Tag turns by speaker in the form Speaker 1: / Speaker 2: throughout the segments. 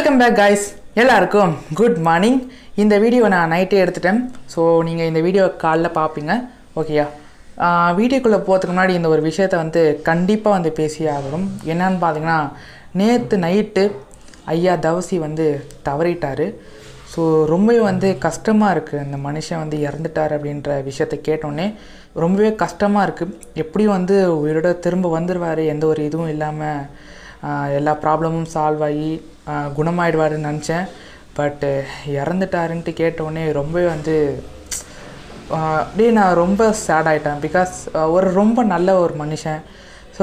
Speaker 1: welcome back guys எல்லாருக்கும் good morning இந்த video நான் நைட்டே எடுத்துட்டேன் ஸோ நீங்கள் இந்த வீடியோ காலைல பார்ப்பீங்க ஓகேயா வீடியோக்குள்ளே போகிறதுக்கு முன்னாடி இந்த ஒரு விஷயத்த வந்து கண்டிப்பாக வந்து பேசியே ஆகணும் என்னன்னு பார்த்தீங்கன்னா நேற்று நைட்டு ஐயா தவசி வந்து தவறிட்டார் ஸோ ரொம்பவே வந்து கஷ்டமாக இருக்குது இந்த மனுஷன் வந்து இறந்துட்டார் அப்படின்ற விஷயத்த கேட்டோன்னே ரொம்பவே கஷ்டமாக இருக்குது எப்படியும் வந்து உயிரோட திரும்ப வந்துடுவார் எந்த ஒரு இதுவும் இல்லாமல் ஆஹ் எல்லா ப்ராப்ளமும் சால்வ் ஆகி ஆஹ் குணமாயிடுவாருன்னு நினச்சேன் பட்டு இறந்துட்டாருன்ட்டு கேட்டோடனே ரொம்பவே வந்து ஆஹ் அப்படியே நான் ரொம்ப சேட் ஆகிட்டேன் பிகாஸ் ஒரு ரொம்ப நல்ல ஒரு மனுஷன் ஸோ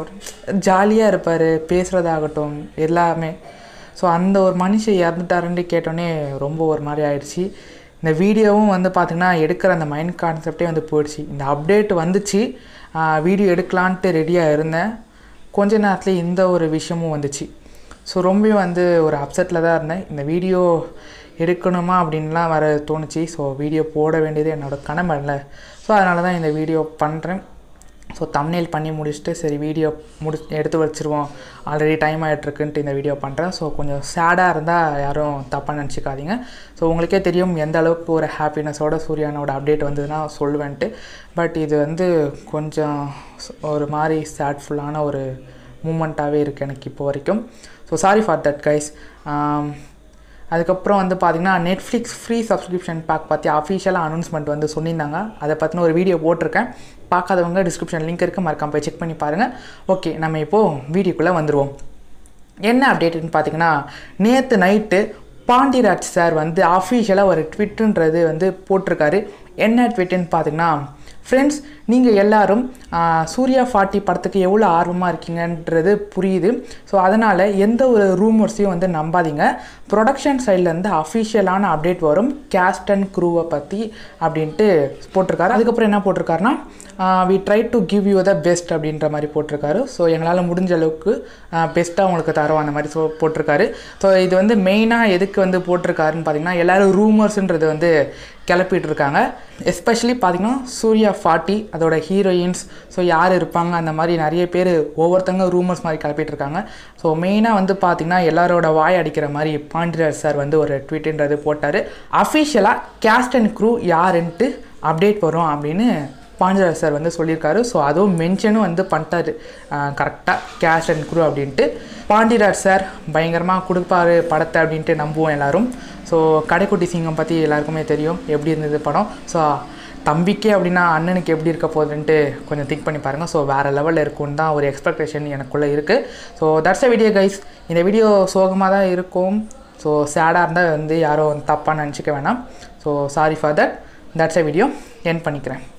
Speaker 1: ஜாலியாக இருப்பார் பேசுகிறதாகட்டும் எல்லாமே ஸோ அந்த ஒரு மனுஷன் இறந்துட்டாருன்ட்டு கேட்டோன்னே ரொம்ப ஒரு மாதிரி ஆயிடுச்சு இந்த வீடியோவும் வந்து பார்த்திங்கன்னா எடுக்கிற அந்த மைண்ட் கான்செப்டே வந்து போயிடுச்சு இந்த அப்டேட் வந்துச்சு வீடியோ எடுக்கலான்ட்டு ரெடியாக இருந்தேன் கொஞ்ச நேரத்தில் இந்த ஒரு விஷயமும் வந்துச்சு ஸோ ரொம்ப வந்து ஒரு அப்செட்டில் தான் இருந்தேன் இந்த வீடியோ எடுக்கணுமா அப்படின்லாம் வர தோணுச்சு ஸோ வீடியோ போட வேண்டியது என்னோடய கடமை இல்லை ஸோ அதனால தான் இந்த வீடியோ பண்ணுறேன் ஸோ தம்னேல் பண்ணி முடிச்சுட்டு சரி வீடியோ முடி எடுத்து வச்சுருவோம் ஆல்ரெடி டைம் ஆகிட்ருக்குன்ட்டு இந்த வீடியோ பண்ணுறேன் ஸோ கொஞ்சம் சேடாக இருந்தால் யாரும் தப்பாக நினச்சிக்காதீங்க ஸோ உங்களுக்கே தெரியும் எந்த அளவுக்கு ஒரு ஹாப்பினஸோட சூர்யானோட அப்டேட் வந்ததுன்னா சொல்லுவேன்ட்டு பட் இது வந்து கொஞ்சம் ஒரு மாதிரி சேட்ஃபுல்லான ஒரு மூமெண்ட்டாகவே இருக்குது எனக்கு இப்போ வரைக்கும் so sorry for that guys அதுக்கப்புறம் வந்து பார்த்திங்கன்னா நெட்ஃப்ளிக்ஸ் ஃப்ரீ சப்ஸ்கிரிப்ஷன் பேக் பற்றி அஃபிஷியலாக அனௌன்ஸ்மெண்ட் வந்து சொல்லியிருந்தாங்க அதை பற்றின ஒரு வீடியோ போட்டிருக்கேன் பார்க்காதவங்க டிஸ்கிரிப்ஷன் லிங்க் இருக்குது மறக்காம போய் செக் பண்ணி பாருங்கள் ஓகே நம்ம இப்போது வீடியோக்குள்ளே வந்துடுவோம் என்ன அப்டேட்டுன்னு பார்த்தீங்கன்னா நேற்று நைட்டு பாண்டிராஜ் சார் வந்து அஃபிஷியலாக ஒரு ட்விட்டுன்றது வந்து போட்டிருக்காரு என்ன ட்விட்டுன்னு பார்த்தீங்கன்னா ஃப்ரெண்ட்ஸ் நீங்கள் எல்லாரும் ஆஹ், சூர்யா ஃபார்ட்டி படத்துக்கு எவ்வளோ ஆர்வமாக இருக்கீங்கன்றது புரியுது ஸோ அதனால் எந்த ஒரு ரூமர்ஸையும் வந்து நம்பாதீங்க ப்ரொடக்ஷன் சைட்லேருந்து அஃபிஷியலான அப்டேட் வரும் கேஸ்ட் அண்ட் க்ரூவை பற்றி அப்படின்ட்டு போட்டிருக்காரு அதுக்கப்புறம் என்ன போட்டிருக்காருன்னா we try to give you the best அப்படின்ற மாதிரி போட்டிருக்காரு ஸோ எங்களால் முடிஞ்ச அளவுக்கு பெஸ்ட்டாக உங்களுக்கு தரோம் அந்த மாதிரி ஸோ போட்டிருக்காரு ஸோ இது வந்து மெயினாக எதுக்கு வந்து போட்டிருக்காருன்னு பார்த்தீங்கன்னா எல்லோரும் ரூமர்ஸ்ன்றது வந்து கிளப்பிட்டு இருக்காங்க எஸ்பெஷலி பார்த்தீங்கன்னா சூர்யா ஃபார்ட்டி அதோட ஹீரோயின்ஸ் ஸோ யார் இருப்பாங்க அந்த மாதிரி நிறைய பேர் ஒவ்வொருத்தங்க ரூமர்ஸ் மாதிரி கிளப்பிட்டு இருக்காங்க ஸோ மெயினாக வந்து பார்த்தீங்கன்னா எல்லாரோட வாய் அடிக்கிற மாதிரி பாண்டியராஜ் சார் வந்து ஒரு ட்வீட்டுன்றது போட்டார் அஃபிஷியலாக கேஸ்ட் அண்ட் க்ரூ யாருன்ட்டு அப்டேட் வரும் அப்படின்னு பாண்டியராஜ் சார் வந்து சொல்லியிருக்காரு ஸோ அதுவும் மென்ஷனும் வந்து பண்ணிட்டாரு கரெக்டாக கேஷ் அண்ட் குரூ அப்படின்ட்டு பாண்டியராஜ் சார் பயங்கரமாக கொடுப்பாரு படத்தை அப்படின்ட்டு நம்புவோம் எல்லாரும் ஸோ கடைக்குட்டி சிங்கம் பற்றி எல்லாருக்குமே தெரியும் எப்படி இருந்தது படம் ஸோ தம்பிக்கே அப்படின்னா அண்ணனுக்கு எப்படி இருக்க போகுதுன்ட்டு கொஞ்சம் திங்க் பண்ணி பாருங்கள் ஸோ வேறு லெவலில் இருக்கும்னு தான் ஒரு எக்ஸ்பெக்டேஷன் எனக்குள்ளே இருக்குது so that's a video guys இந்த வீடியோ சோகமாக தான் இருக்கும் ஸோ சேடாக இருந்தால் வந்து யாரும் தப்பாக நினச்சிக்க வேணாம் so sorry for that that's a video end பண்ணிக்கிறேன்